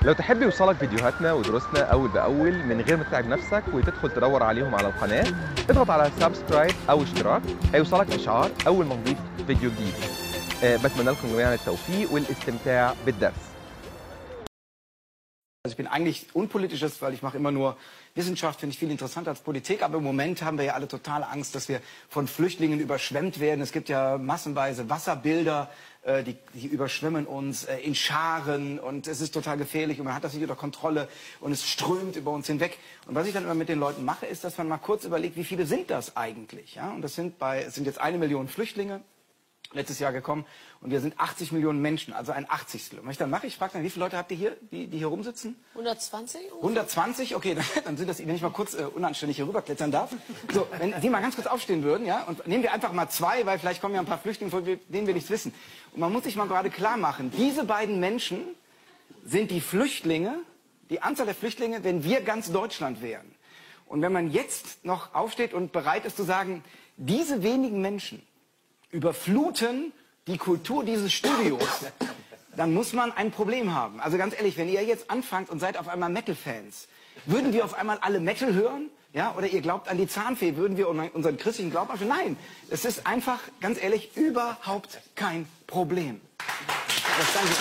لو تحب يوصلك فيديوهاتنا ودروسنا اول باول من غير ما تتعب نفسك وتدخل تدور عليهم على القناه اضغط على سبسكرايب او اشتراك هيوصلك اشعار اول ما نضيف فيديو جديد أه بتمنى لكم جميعا التوفيق والاستمتاع بالدرس Also ich bin eigentlich unpolitisches, weil ich mache immer nur Wissenschaft, finde ich viel interessanter als Politik. Aber im Moment haben wir ja alle totale Angst, dass wir von Flüchtlingen überschwemmt werden. Es gibt ja massenweise Wasserbilder, äh, die, die überschwemmen uns äh, in Scharen und es ist total gefährlich und man hat das nicht unter Kontrolle und es strömt über uns hinweg. Und was ich dann immer mit den Leuten mache, ist, dass man mal kurz überlegt, wie viele sind das eigentlich? Ja? Und das sind bei, es sind jetzt eine Million Flüchtlinge letztes Jahr gekommen und wir sind 80 Millionen Menschen, also ein 80. Und was ich dann mache, ich frage dann, wie viele Leute habt ihr hier, die, die hier rumsitzen? 120? Ungefähr? 120? Okay, dann, dann sind das, wenn ich mal kurz äh, unanständig hier rüberklettern darf. So, wenn Sie mal ganz kurz aufstehen würden, ja, und nehmen wir einfach mal zwei, weil vielleicht kommen ja ein paar Flüchtlinge, von denen wir nichts wissen. Und man muss sich mal gerade klar machen, diese beiden Menschen sind die Flüchtlinge, die Anzahl der Flüchtlinge, wenn wir ganz Deutschland wären. Und wenn man jetzt noch aufsteht und bereit ist zu sagen, diese wenigen Menschen überfluten die Kultur dieses Studios, dann muss man ein Problem haben. Also ganz ehrlich, wenn ihr jetzt anfangt und seid auf einmal Metal-Fans, würden wir auf einmal alle Metal hören? Ja, oder ihr glaubt an die Zahnfee, würden wir unseren christlichen Glauben abstellen? Nein, es ist einfach, ganz ehrlich, überhaupt kein Problem. Das danke.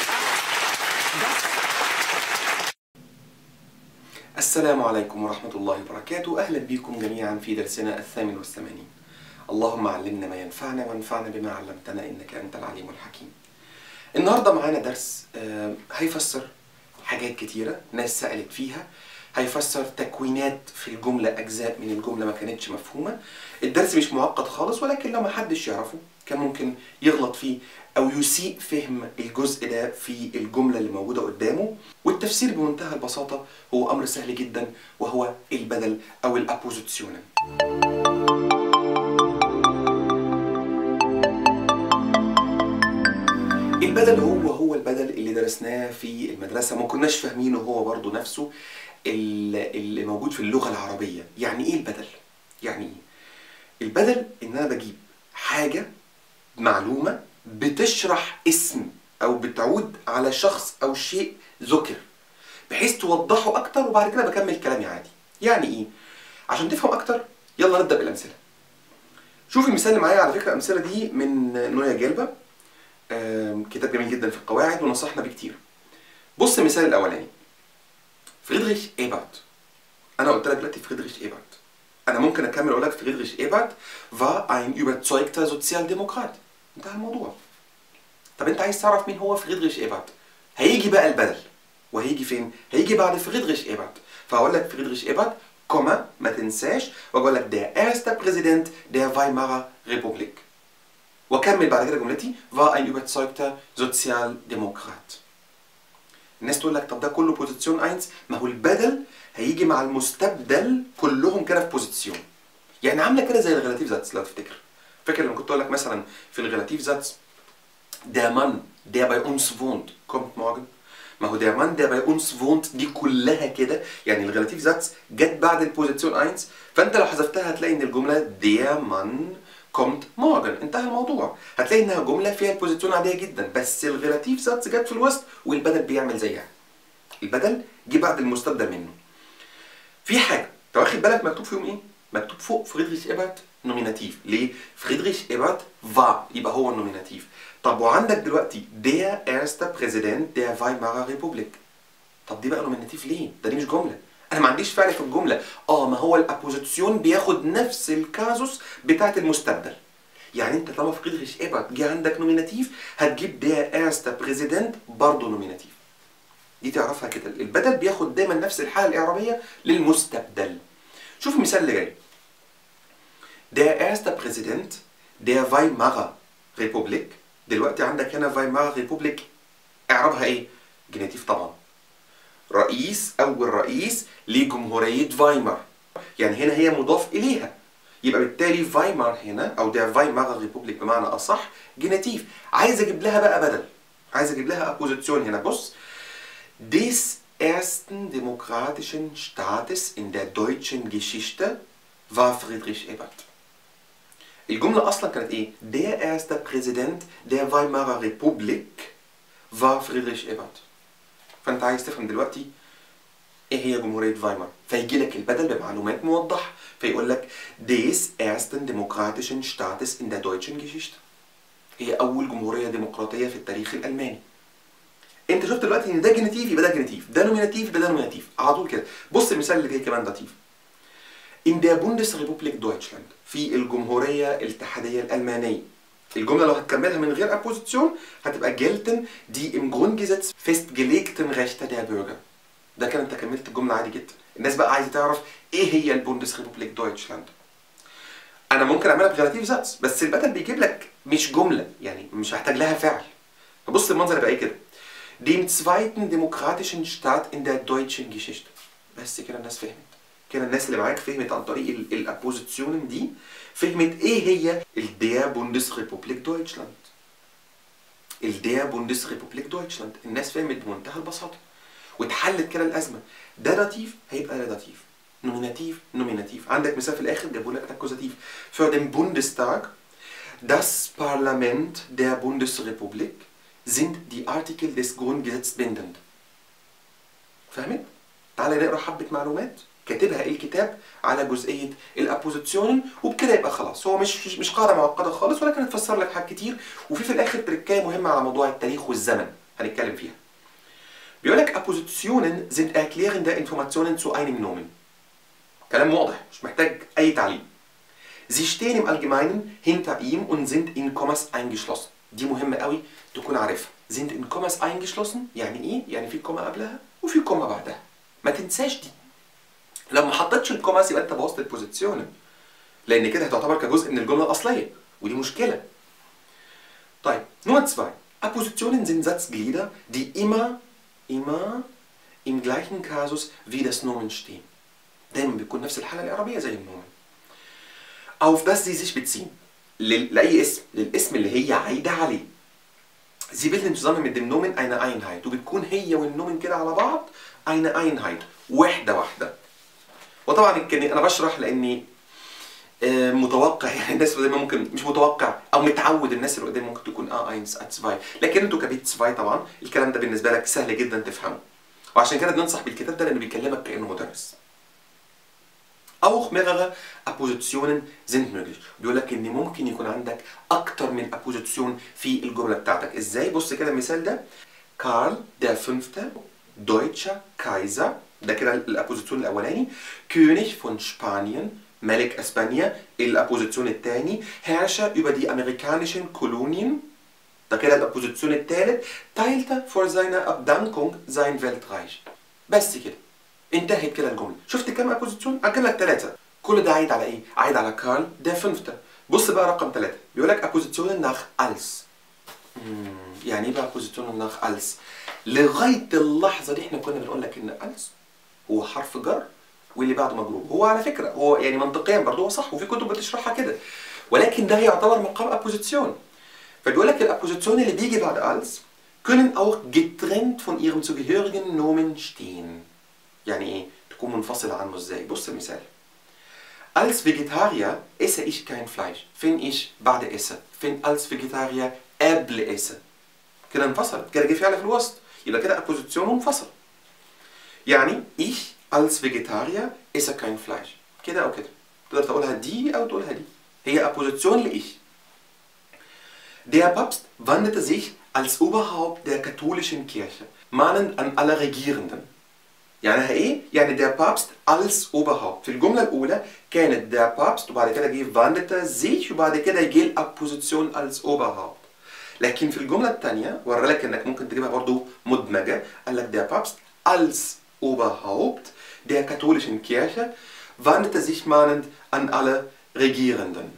السلام عليكم ورحمة الله وبركاته أهلا بكم جميعا في درسنا الثامن والثمانين اللهم علمنا ما ينفعنا وانفعنا بما علمتنا إنك أنت العليم الحكيم النهاردة معانا درس آه، هيفسر حاجات كتيرة ناس سألت فيها هيفسر تكوينات في الجملة أجزاء من الجملة ما كانتش مفهومة الدرس مش معقد خالص ولكن لو ما حدش يعرفه كان ممكن يغلط فيه أو يسيء فهم الجزء ده في الجملة اللي موجودة قدامه والتفسير بمنتهى البساطة هو أمر سهل جدا وهو البدل أو الأبوزيسيونن البدل هو هو البدل اللي درسناه في المدرسة ما كناش فاهمينه هو برضو نفسه ال- اللي موجود في اللغة العربية يعني ايه البدل؟ يعني ايه؟ البدل ان انا بجيب حاجة معلومة بتشرح اسم او بتعود على شخص او شيء ذكر بحيث توضحه اكتر وبعد كده بكمل كلامي عادي يعني ايه؟ عشان تفهم اكتر يلا نبدأ بالامثلة شوف المثال اللي معايا على فكرة الامثلة دي من نويا جلبة آم، كتاب جميل جدا في القواعد ونصحنا بيه كتير بص المثال الاولاني فريدريش ايبرت انا قلت لك دلوقتي فريدريش ايبرت انا ممكن اكمل اقول لك فريدريش ايبرت war ein überzeugter Sozialdemokrat انتهى الموضوع طب انت عايز تعرف مين هو فريدريش ايبرت هيجي بقى البدل وهيجي فين هيجي بعد فريدريش ايبرت فهقول لك فريدريش ايبرت كوما ما تنساش واقول لك der erste Präsident der Weimarer Republik واكمل بعد كده جملتي war ein überzeugter Sozialdemokrat الناس تقول لك طب ده كله بوزيسيون 1 ما هو البدل هيجي مع المستبدل كلهم كده في بوزيسيون يعني عامله كده زي الريلاتيف زاتس لو تفتكر فاكر لما كنت اقول لك مثلا في الريلاتيف زاتس der Mann der bei uns wohnt kommt morgen ما هو der Mann der bei uns wohnt دي كلها كده يعني الريلاتيف زاتس جت بعد البوزيسيون 1 فانت لو حذفتها هتلاقي ان الجمله der Mann kommt morgen انتهى الموضوع هتلاقي انها جمله فيها البوزيسيون عاديه جدا بس الريلاتيف زاتس جت في الوسط والبدل بيعمل زيها البدل جه بعد المستبدل منه في حاجه انت واخد بالك مكتوب فيهم ايه مكتوب فوق فريدريش ايبرت نوميناتيف ليه فريدريش ايبرت war يبقى هو النوميناتيف طب وعندك دلوقتي der erste Präsident der Weimarer Republik طب دي بقى نوميناتيف ليه ده دي مش جمله انا ما عنديش فعل في الجمله اه ما هو الابوزيسيون بياخد نفس الكازوس بتاعت المستبدل يعني انت طالما في فريدريش ايبرت جه عندك نوميناتيف هتجيب der erste Präsident برضه نوميناتيف دي تعرفها كده البدل بياخد دايما نفس الحاله الاعرابيه للمستبدل شوف المثال اللي جاي Der erste Präsident der Weimarer Republik دلوقتي عندك هنا Weimarer Republik اعرابها ايه؟ جناتيف طبعا رئيس أول رئيس لجمهورية فايمار يعني هنا هي مضاف إليها يبقى بالتالي فايمار هنا أو der Weimarer Republik بمعنى أصح جناتيف عايز أجيب لها بقى بدل عايز أجيب لها أبوزيسيون هنا بص des ersten demokratischen Staates in der deutschen Geschichte war Friedrich Ebert الجملة أصلا كانت إيه؟ Der erste Präsident der Weimarer Republik war Friedrich Ebert فانت عايز تفهم دلوقتي ايه هي جمهوريه فايمار فيجي لك البدل بمعلومات موضحه فيقول لك des ersten demokratischen Staates in der deutschen Geschichte هي اول جمهوريه ديمقراطيه في التاريخ الالماني انت شفت دلوقتي ان ده جينيتيف يبقى ده جينيتيف ده نوميناتيف ده نوميناتيف على طول كده بص المثال اللي جاي كمان لطيف in der Bundesrepublik Deutschland في الجمهوريه الاتحاديه الالمانيه الجمله لو هتكملها من غير ابوزيسيون هتبقى gelten die im Grundgesetz festgelegten Rechte der Bürger ده كده انت كملت الجمله عادي جدا الناس بقى عايزه تعرف ايه هي البوندسريبوبليك دويتشلاند انا ممكن اعملها بجراتيف زاتس بس البدل بيجيب لك مش جمله يعني مش هحتاج لها فعل فبص المنظر يبقى ايه كده dem zweiten demokratischen Staat in der deutschen Geschichte بس كده الناس فهمت كده الناس اللي معاك فهمت عن طريق الابوزيسيون دي فهمت ايه هي الدير بوندسريبوبليك دويتشلاند الدير بوندسريبوبليك دويتشلاند الناس فهمت بمنتهى البساطه واتحلت كده الازمه ده داتيف هيبقى داتيف نوميناتيف نوميناتيف عندك مثال في الاخر جابوا لك اكوزاتيف für den Bundestag das Parlament der Bundesrepublik sind die Artikel des Grundgesetzes bindend فاهمين تعالى نقرا حبه معلومات كاتبها الكتاب على جزئيه الابوزيسيون وبكده يبقى خلاص هو مش مش قاعده معقده خالص ولكن هتفسر لك حاجات كتير وفي في الاخر تركايه مهمه على موضوع التاريخ والزمن هنتكلم فيها بيقول لك Appositionen sind erklärende Informationen zu einem Nomen. كلام واضح مش محتاج أي تعليم. Sie stehen im Allgemeinen hinter ihm und sind in Kommas eingeschlossen. دي مهمة قوي تكون عارفها. sind in Kommas eingeschlossen يعني إيه؟ يعني في كوما قبلها وفي كوما بعدها. ما تنساش دي. لو ما حطيتش الكوماس يبقى أنت بوظت البوزيسيون. لأن كده هتعتبر كجزء من الجملة الأصلية ودي مشكلة. طيب Nummer 2. Appositionen sind Satzglieder, die immer immer im gleichen Kasus wie das Nomen stehen. دايما بيكون نفس الحالة الإعرابية زي النومن. Auf das sie sich beziehen. لل- لأي اسم للاسم اللي هي عايدة عليه. Sie bilden zusammen mit dem Nomen eine Einheit وبتكون هي والنومن كده على بعض eine Einheit وحدة واحدة. وطبعا الكلمة أنا بشرح لأني آه، متوقع يعني الناس دايما ممكن مش متوقع او متعود الناس اللي قدام ممكن تكون اه اينس ات سفاي لكن انتوا كبيت سفاي طبعا الكلام ده بالنسبه لك سهل جدا تفهمه وعشان كده بننصح بالكتاب ده لانه بيكلمك كانه مدرس Auch mehrere Appositionen sind möglich. بيقول لك ان ممكن يكون عندك اكتر من apposition في الجمله بتاعتك. ازاي؟ بص كده المثال ده. كارل der fünfte deutscher Kaiser ده كده الابوزيسيون الاولاني. König von Spanien ملك اسبانيا الابوزيسيون الثاني. Herrscher über die amerikanischen Kolonien ده كده الابوزيسيون الثالث. Teilte vor seiner Abdankung sein Weltreich. بس كده. انتهت كده الجمله شفت كام ابوزيسيون اجيب لك ثلاثه كل ده عايد على ايه عايد على كارل ده فينفته بص بقى رقم ثلاثة بيقول لك ابوزيسيون ناخ الس يعني ايه بقى ابوزيسيون ناخ الس لغايه اللحظه دي احنا كنا بنقول لك ان الس هو حرف جر واللي بعده مجرور هو على فكره هو يعني منطقيا برضه هو صح وفي كتب بتشرحها كده ولكن ده يعتبر مقام ابوزيسيون فبيقول لك الابوزيسيون اللي بيجي بعد الس können auch getrennt von ihrem zugehörigen Nomen stehen يعني ايه تكون منفصلة عنه ازاي بص المثال Als Vegetarier esse ich kein Fleisch. Wenn ich بعد esse. Wenn als Vegetarier قبل esse. كده انفصلت كده جه فعل في الوسط يبقى كده البوزيسيون منفصل يعني ich als Vegetarier esse kein Fleisch. كده او كده تقدر تقولها دي او تقولها دي هي Apposition لإيش Der Papst wandte sich als Oberhaupt der katholischen Kirche mahnend an alle Regierenden يعني ايه؟ يعني der Papst als Oberhaupt. في الجملة الأولى كانت der Papst وبعد كده جه wandte sich وبعد كده يجي الأبوزيسيون als Oberhaupt. لكن في الجملة الثانية ورى لك إنك ممكن تجيبها برضو مدمجة قال لك der Papst als Oberhaupt der katholischen Kirche wandte sich mahnend an alle Regierenden.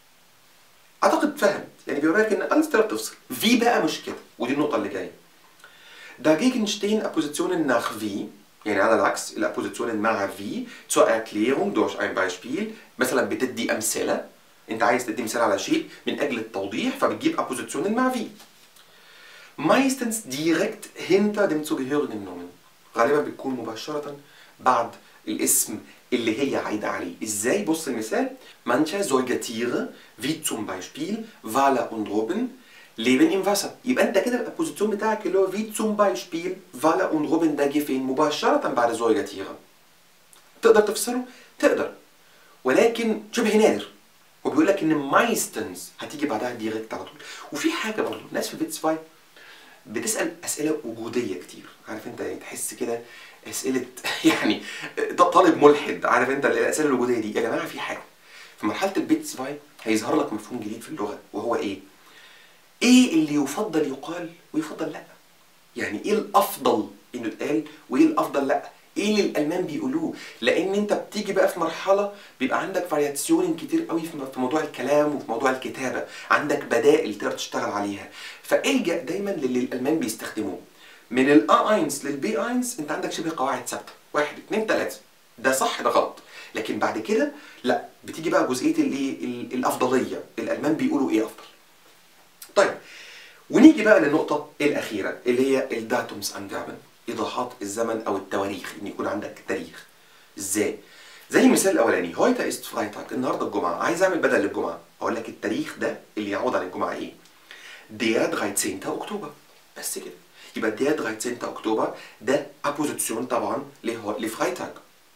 أعتقد فهمت يعني بيوريك إن alles تقدر تفصل. في بقى مش كده ودي النقطة اللي جاية. Dagegen stehen Appositionen nach wie يعني على العكس الابوزيسيون مع في zur Erklärung durch ein Beispiel مثلا بتدي امثله انت عايز تدي مثال على شيء من اجل التوضيح فبتجيب Appositionen مع في meistens direkt hinter dem zugehörigen Nomen غالبا بتكون مباشره بعد الاسم اللي هي عايده عليه ازاي بص المثال manche Säugetiere wie zum Beispiel Wale und Robben leben im Wasser يبقى انت كده البوزيشن بتاعك اللي هو wie zum Beispiel Walla und Robin da gefehen مباشرة بعد Säugetiere تقدر تفسره؟ تقدر ولكن شبه نادر وبيقول لك ان مايستنز هتيجي بعدها ديريكت على طول وفي حاجه برضه الناس في بيتس فاي بتسال اسئله وجوديه كتير عارف انت يعني تحس كده اسئله يعني طالب ملحد عارف انت الاسئله الوجوديه دي يا جماعه في حاجه في مرحله البيتس فاي هيظهر لك مفهوم جديد في اللغه وهو ايه؟ ايه اللي يفضل يقال ويفضل لا؟ يعني ايه الافضل انه يتقال وايه الافضل لا؟ ايه اللي الالمان بيقولوه لان انت بتيجي بقى في مرحله بيبقى عندك فارياتسيون كتير قوي في موضوع الكلام وفي موضوع الكتابه عندك بدائل تقدر تشتغل عليها فالجا دايما للي الالمان بيستخدموه من الا اينز للبي اينز انت عندك شبه قواعد ثابته واحد اثنين ثلاثه ده صح ده غلط لكن بعد كده لا بتيجي بقى جزئيه الايه الافضليه الالمان بيقولوا ايه افضل طيب ونيجي بقى للنقطه الاخيره اللي هي الداتومز انجابن ايضاحات الزمن او التواريخ ان يكون عندك تاريخ ازاي زي المثال الاولاني هويتا است فرايتاج النهارده الجمعه عايز اعمل بدل للجمعه اقول لك التاريخ ده اللي يعود على الجمعه ايه der 13 اكتوبر بس كده يبقى der 13 اكتوبر ده ابوزيسيون طبعا لفرايتاج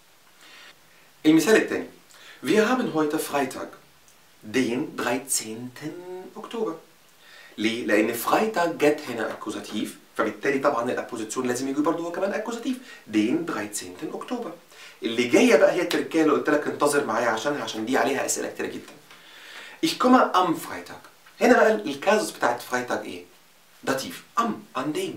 المثال الثاني wir haben heute Freitag den 13 اكتوبر ليه؟ لأن فرايتاج جت هنا أكوزاتيف فبالتالي طبعا الابوزيسيون لازم يجي برضه هو كمان اكوزاتيف دين 13 اكتوبر اللي جايه بقى هي التركيه اللي قلت لك انتظر معايا عشانها عشان دي عليها اسئله كتيره جدا Ich komme am Freitag هنا بقى الكازوس بتاعت فرايتاج ايه؟ داتيف ام an dem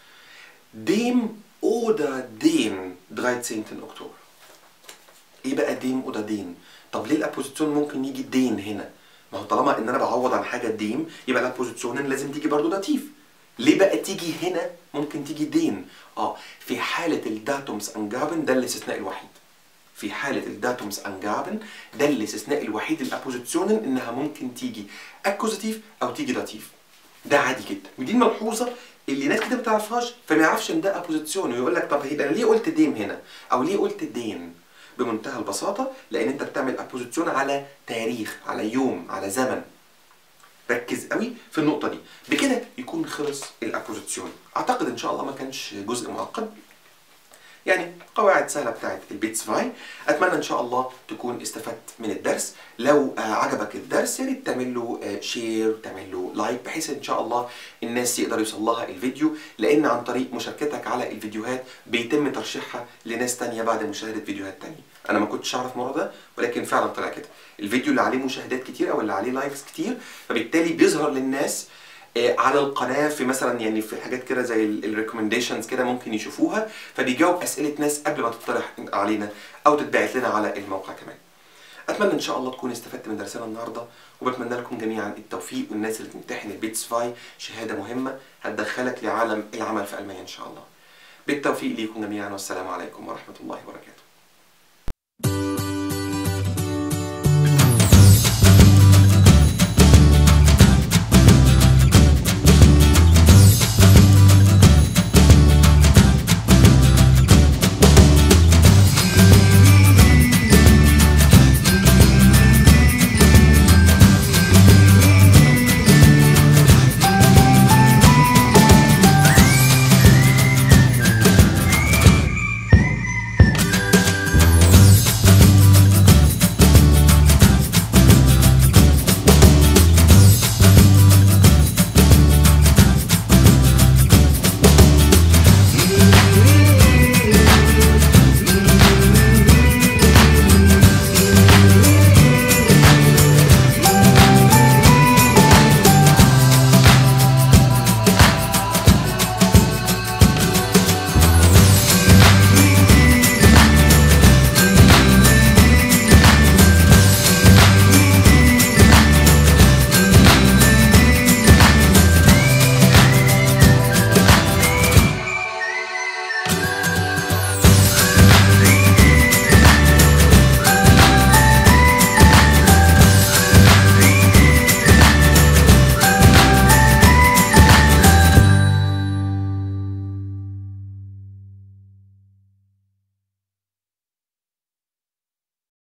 dem oder den 13 اكتوبر ايه بقى ديم oder den طب ليه الابوزيسيون ممكن يجي دين هنا؟ ما هو طالما ان انا بعوض عن حاجه ديم يبقى الابوزيسيون لازم تيجي برضه داتيف ليه بقى تيجي هنا ممكن تيجي دين اه في حالة الداتومز انجابن ده الاستثناء الوحيد في حالة الداتومز انجابن ده الاستثناء الوحيد الابوزيسيونن انها ممكن تيجي اكوزاتيف او تيجي داتيف ده عادي جدا ودي الملحوظة اللي ناس كده ما تعرفهاش فما يعرفش ان ده ابوزيسيون ويقول لك طب هيبقى انا ليه قلت ديم هنا او ليه قلت دين بمنتهى البساطة لان انت بتعمل ابوزيسيون على تاريخ على يوم على زمن ركز قوي في النقطه دي بكده يكون خلص الابوزيسيون اعتقد ان شاء الله ما كانش جزء معقد يعني قواعد سهله بتاعت البيتس فاي اتمنى ان شاء الله تكون استفدت من الدرس لو عجبك الدرس يا ريت تعمل له شير وتعمل له لايك بحيث ان شاء الله الناس يقدر يوصل لها الفيديو لان عن طريق مشاركتك على الفيديوهات بيتم ترشيحها لناس تانية بعد مشاهده فيديوهات تانية انا ما كنتش اعرف الموضوع ده ولكن فعلا طلع كده الفيديو اللي عليه مشاهدات كتير او اللي عليه لايكس كتير فبالتالي بيظهر للناس على القناه في مثلا يعني في حاجات كده زي الريكومنديشنز كده ممكن يشوفوها فبيجاوب اسئله ناس قبل ما تطرح علينا او تتبعت لنا على الموقع كمان اتمنى ان شاء الله تكون استفدت من درسنا النهارده وبتمنى لكم جميعا التوفيق والناس اللي تمتحن البيتس فاي شهاده مهمه هتدخلك لعالم العمل في المانيا ان شاء الله بالتوفيق ليكم جميعا والسلام عليكم ورحمه الله وبركاته